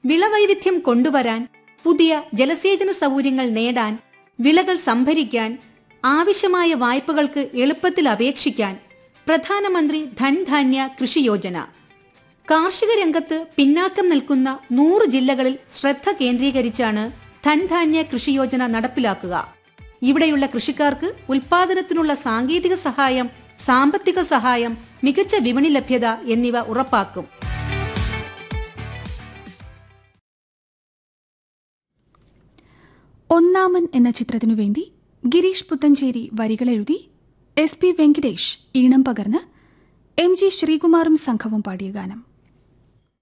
വിളവൈവിധ്യം കൊണ്ടുവരാൻ പുതിയ ജലസേചന സൗകര്യങ്ങൾ നേടാൻ വിളകൾ സംഭരിക്കാൻ ആവശ്യമായ വായ്പകൾക്ക് എളുപ്പത്തിൽ അപേക്ഷിക്കാൻ പ്രധാനമന്ത്രി ധൻധാന്യ കൃഷി യോജന കാർഷിക രംഗത്ത് പിന്നാക്കം നിൽക്കുന്ന നൂറ് ജില്ലകളിൽ ശ്രദ്ധ കേന്ദ്രീകരിച്ചാണ് ധൻധാന്യ കൃഷി യോജന നടപ്പിലാക്കുക ഇവിടെയുള്ള കൃഷിക്കാർക്ക് ഉൽപാദനത്തിനുള്ള സാങ്കേതിക സഹായം സാമ്പത്തിക സഹായം മികച്ച വിപണി ലഭ്യത എന്നിവ ഉറപ്പാക്കും ഒന്നാമൻ എന്ന ചിത്രത്തിനു വേണ്ടി ഗിരീഷ് പുത്തഞ്ചേരി വരികളെഴുതി എസ് പി വെങ്കിടേഷ് ഈണം പകർന്ന് എം ജി ശ്രീകുമാറും സംഘവും പാടിയ ഗാനം